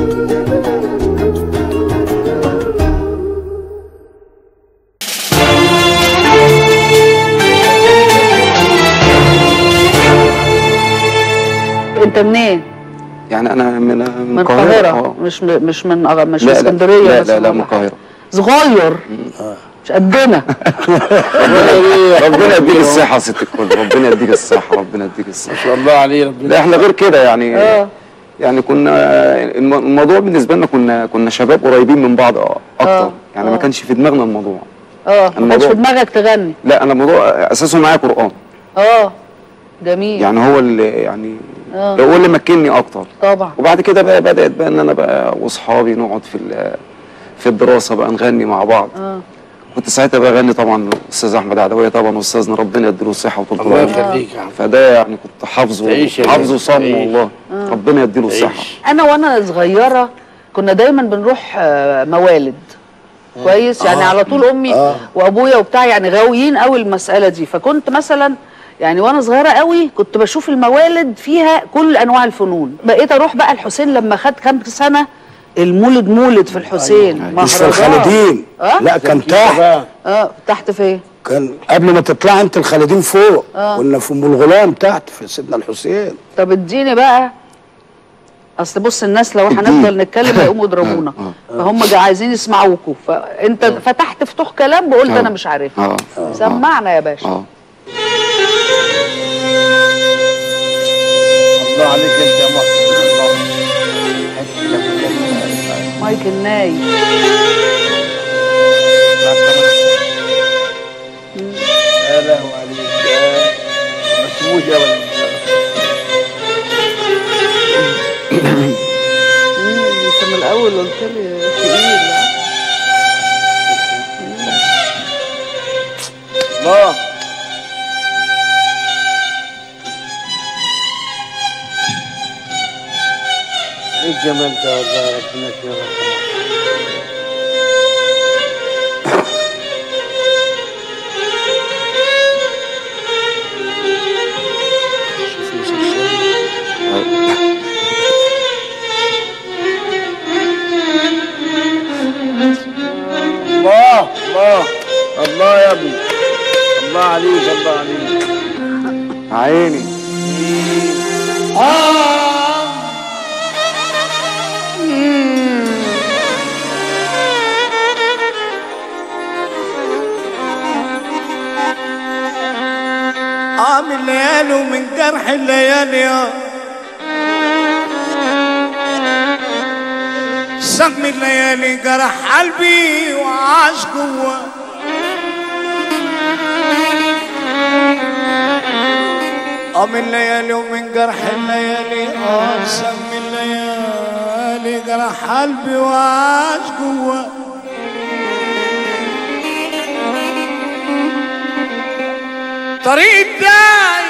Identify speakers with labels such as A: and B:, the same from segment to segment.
A: انت منين؟
B: يعني انا من من
A: من
B: القاهره
A: القاهرة
B: آه.
A: مش م- مش من أغ- مش من
B: لا لا
A: اسكندرية
B: لا
A: بس
B: لا, لا
A: من
B: من القاهره
A: صغير مش قدنا
B: ربنا يديك الصحه يا ست الكل ربنا يديك الصحه ربنا يديك الصحه
C: ما شاء الله عليه ربنا
B: لا احنا غير كده يعني
A: اه
B: يعني كنا الم- الموضوع بالنسبه لنا كنا كنا شباب قريبين من بعض آه، اكتر
A: آه،
B: يعني
A: آه.
B: ما كانش في دماغنا الموضوع
A: اه ما كانش
B: الموضوع-
A: في دماغك تغني
B: لا انا الموضوع اساسه معايا قران
A: اه جميل
B: يعني هو اللي يعني
A: اه
B: هو اللي مكنني اكتر
A: طبعا
B: وبعد كده بقى بدات بقى ان انا بقى واصحابي نقعد في ال- في الدراسه بقى نغني مع بعض
A: اه
B: كنت ساعتها بغني طبعا الاستاذ احمد عدويه طبعا استاذنا ربنا يديله الصحه وطول
C: الله
B: العمر
C: يخليك يا عم
B: فده يعني كنت حافظه
C: تعيش يا
B: حافظه
C: باشا،
B: صم
C: تعيش.
B: والله ربنا يديله الصحه
C: عيش
A: انا وانا صغيره كنا دايما بنروح آه، موالد كويس يعني على طول امي
D: آه.
A: وابويا وبتاع يعني غاويين قوي المساله دي فكنت مثلا يعني وانا صغيره قوي كنت بشوف الموالد فيها كل انواع الفنون بقيت اروح بقى الحسين لما خد كام سنه المولد مولد في الحسين
D: مش في
A: مهرجان.
D: الخالدين
A: اه
D: لا كان
C: كده
D: تحت
C: بقى.
A: اه تحت فين
D: كان قبل ما تطلع انت الخالدين فوق
A: آه.
D: كنا في ام الغلام تحت في سيدنا الحسين
A: طب اديني بقى اصل بص الناس لو هنفضل نتكلم هيقوموا يضربونا فهم جا- عايزين يسمعوكوا فانت فتحت فتوح كلام وقلت
B: آه.
A: انا مش عارف
B: اه
A: سمعنا يا باشا
B: اه
C: الله عليك انت يا محسن الله
A: مايك الناي
C: يا لهوي عليك يا ما تسيبوش ابدا
A: مم، انت من الاول قلت لي تقيل ها؟
C: الله ايه الجمال ده والله ربنا يكرمك شوف يوسف الشام. الله الله الله يا ابني الله عليك الله عليك
B: عيني
E: عامل ليالي ومن جرح الليالي يا سقم الليالي جرح قلبي وعاش جوا اه من ليالي ومن جرح الليالي اه سقم الليالي جرح قلبي وعاش جوا طريق داي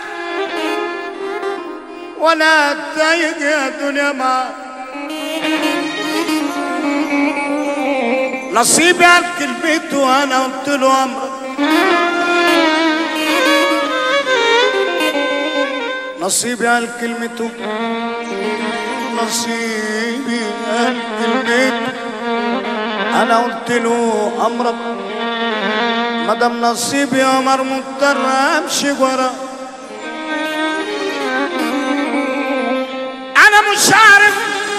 E: وانا تايه يا دنيا معاك نصيبي اكل بيت وانا قلت له امرك نصيبي قال كلمته نصيبي قال كلمته انا قلت له امرك مدام نصيبي يا قمر مضطر امشي ورا انا مش عارف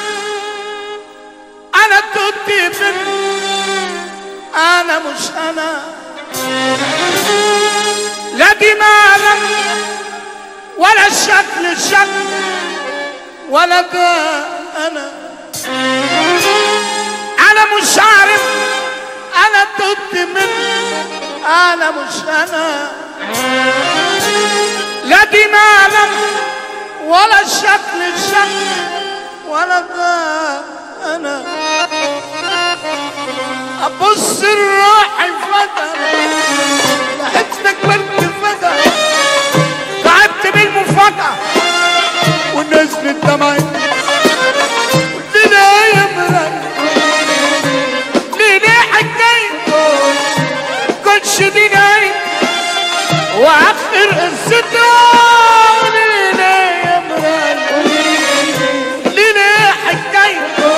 E: انا توتي فين انا مش انا لا دي مالك ولا الشكل الشكل ولا ده انا انا مش عارف انا توت من انا مش انا لا دي مالك ولا الشكل الشكل ولا ده انا ابص الروح فجأة لقيتك كبرت فجأة تعبت بالمفاجأة ونزلت دمعي قلت لها يا مراية ليه ليه حكاية كنتش دي نايم واخر قصتها ليه ليه يا مراية ليه ليه حكاية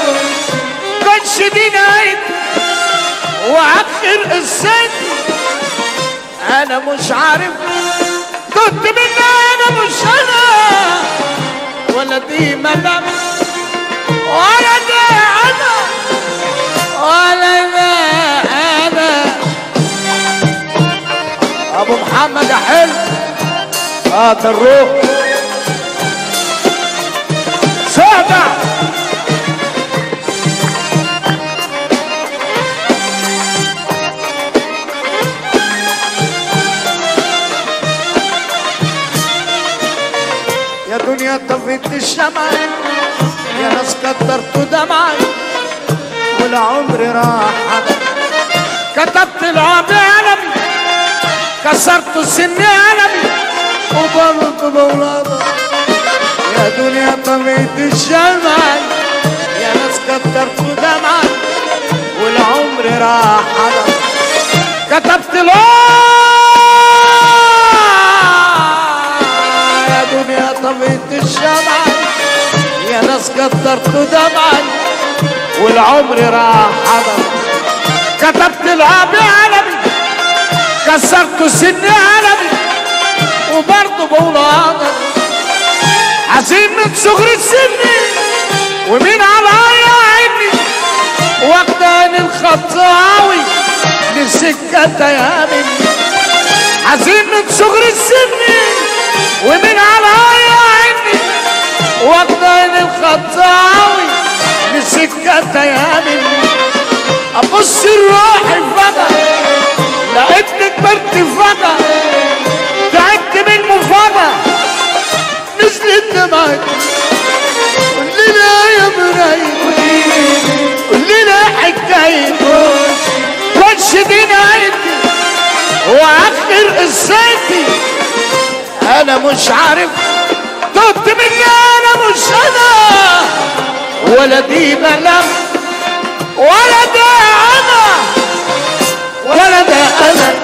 E: انا مش عارف كنت مني انا مش انا ولا دي ملام ولا ده انا ولا ده انا ابو محمد يا حلو اه الروح سابع يا دنيا طفيت الشمع يا ناس كترتوا دمعي والعمر راح على كتبت العمر علمي كسرت سني علمي وبرضه بولادة يا دنيا طفيت الشمع يا ناس كترتوا دمعي والعمر راح على كتبت العمر يا دنيا طفيت الشمع يا ناس كترتوا دمعي والعمر راح حضر كتبت العاب علمي كسرت سني علمي وبرضه بقول هذا حزين من صغر السن ومين على عيني واخداني الخطاوي لسكة يا مني حزين من صغر السن ومن على عيني واخداني الخطاوي لسكة يا مني ابص لروحي فجأة لقيتني كبرت فجأة تعبت من المفاجأة نزلت دمعتي قول لنا يا مرايتي قول لنا حكايتي وانشد نهايتي واخر قصتي انا مش عارف تهت مني انا مش انا ولا دي ملام ولا ده انا ولا ده انا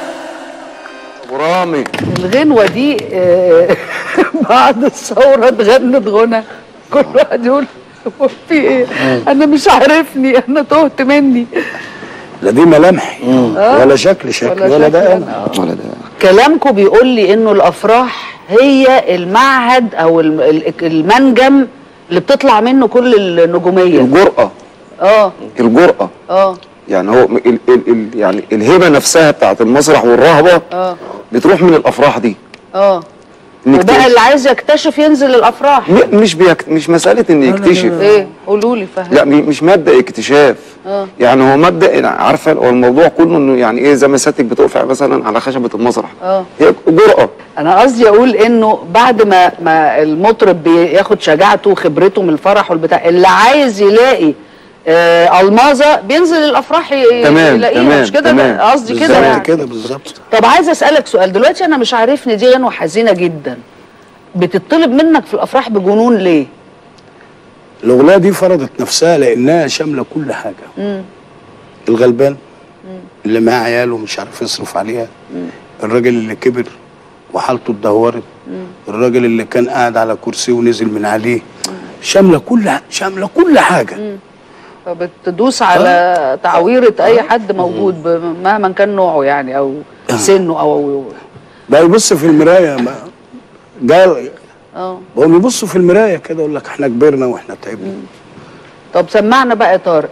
B: ابو رامي
A: الغنوة دي آه، بعد الثورة اتغنت غنى كل واحد يقول هو في ايه انا مش عارفني انا تهت مني
D: لا دي ملامحي ولا شكل شكل ولا
A: شكل
D: ده
A: أنا.
D: انا
A: آه.
B: ولا ده
A: كلامكم بيقول لي انه الافراح هي المعهد او الم- ال- المنجم اللي بتطلع منه كل النجوميه
B: الجرأة
A: اه
B: الجرأة
A: اه
B: يعني هو ال ال ال يعني الهبة نفسها بتاعت المسرح والرهبة
A: اه
B: بتروح من الافراح دي
A: اه
B: إنك
A: وبقى
B: ت-
A: اللي عايز يكتشف ينزل الافراح
B: م- مش بيك مش مسألة ان يكتشف
A: ايه قولوا لي فهم
B: لا م- مش مبدأ اكتشاف
A: آه.
B: يعني هو مبدأ عارفة هو الموضوع كله انه يعني ايه زي ما سيادتك بتقف مثلا على خشبة المسرح
A: آه.
B: هي جرأة
A: انا قصدي اقول انه بعد ما ما المطرب بياخد شجاعته وخبرته من الفرح والبتاع اللي عايز يلاقي آه المازه بينزل الافراح ي-
B: تمام،
A: يلاقيها
B: تمام،
A: مش كده
B: تمام.
A: قصدي كده
D: بالظبط
A: يعني.
D: كده بالظبط
A: طب عايز اسالك سؤال دلوقتي انا مش عارفني دي غنوه حزينه جدا بتطلب منك في الافراح بجنون ليه
D: الاغنيه دي فرضت نفسها لانها شامله كل حاجه الغلبان اللي معاه عياله مش عارف يصرف عليها الراجل اللي كبر وحالته اتدهورت الراجل اللي كان قاعد على كرسي ونزل من عليه شامله كل شامله كل حاجه
A: فبتدوس على تعويره اي حد موجود ب- مهما كان نوعه يعني او سنه او
D: بقى يبص في المرايه ما قال
A: اه
D: بقوا يبصوا في المرايه كده يقول لك احنا كبرنا واحنا تعبنا
A: طب سمعنا بقى يا طارق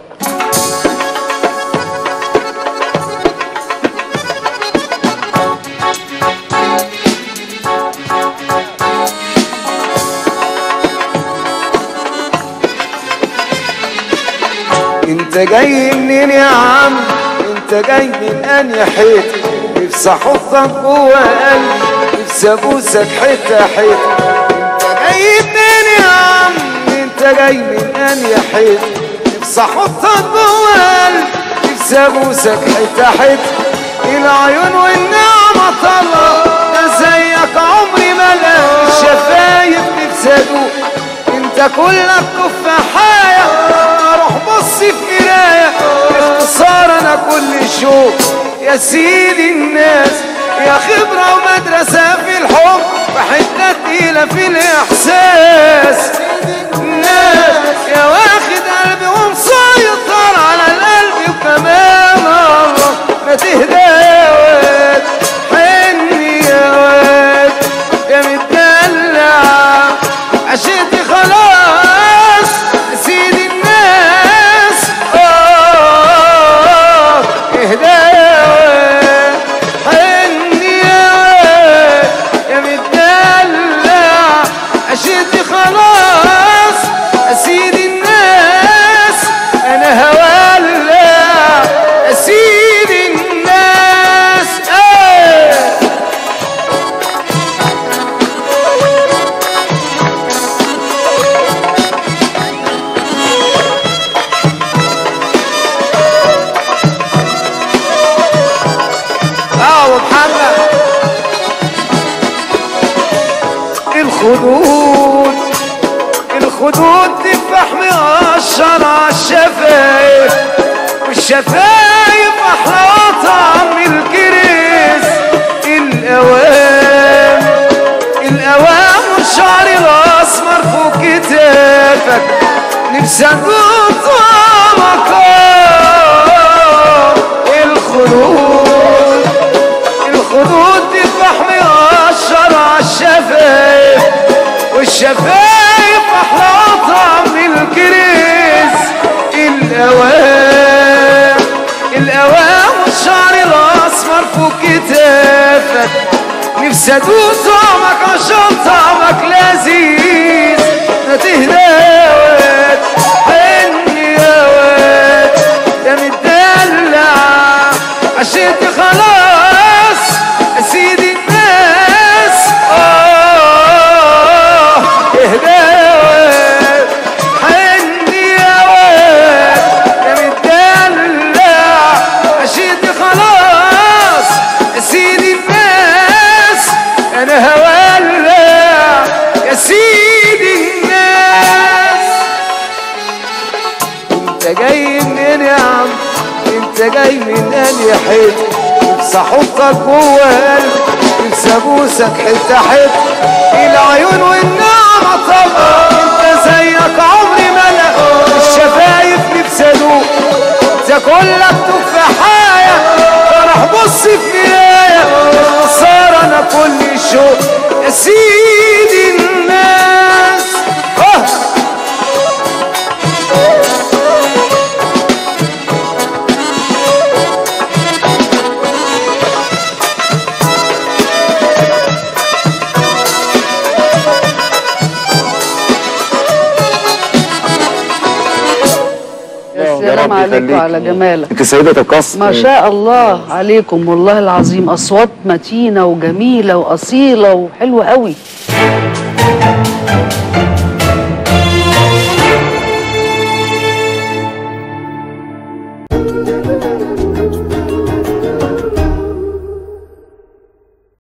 C: انت جاي منين يا عم انت جاي من انهي حته نفسي احطك جوه قلبي نفسي ابوسك حته حته انت جاي منين يا عم انت جاي من انهي حته نفسي احطك جوه قلبي نفسي ابوسك حته حته العيون والنعمه طلع ده زيك عمري ما لقيت الشفايف نفسي ادوق انت كلك تفاحية اروح بص في مراية باختصار انا كل شوق يا سيدي الناس يا خبرة ومدرسة في الحب وحتة تقيلة في الاحساس الناس يا واخد قلبي ومسيطر على القلب وكمان الله ما تهداش الخدود الخدود تفاح مقشر عالشفايف والشفايف احلى طعم الكريس الاوام الاوام والشعر الاسمر فوق كتافك نفسي ادوق طعمك آه. الخدود الخدود تفاح مقشر عالشفايف والشفايف احلى طعم الكريس الاوام الاوام والشعر الاسمر فوق كتافك نفسي ادوق طعمك عشان طعمك لذيذ ما تهداوات حني يا واد يا مدلع عشيت خلاص يا سيدي الناس اه اهداوات حني يا واد يا مدلع عشيت خلاص يا سيدي الناس انا هولع يا سيدي الناس انت جاي منين يا عم انت جاي من انهي حته نفسي احطك جوه قلبي نفسي ابوسك حته حته العيون والنعمه طبعا انت زيك عمري ما انا الشفايف نفسي ادوق تاكلك تفاحايه فرح بص في مرايه صار انا كل شوق يا سيدي الناس آه.
A: يا
B: رب
A: سلام عليكم
B: يخليك.
A: على جمالك
B: انت سيدة القصر
A: ما شاء الله عليكم والله العظيم اصوات متينه وجميله واصيله وحلوه قوي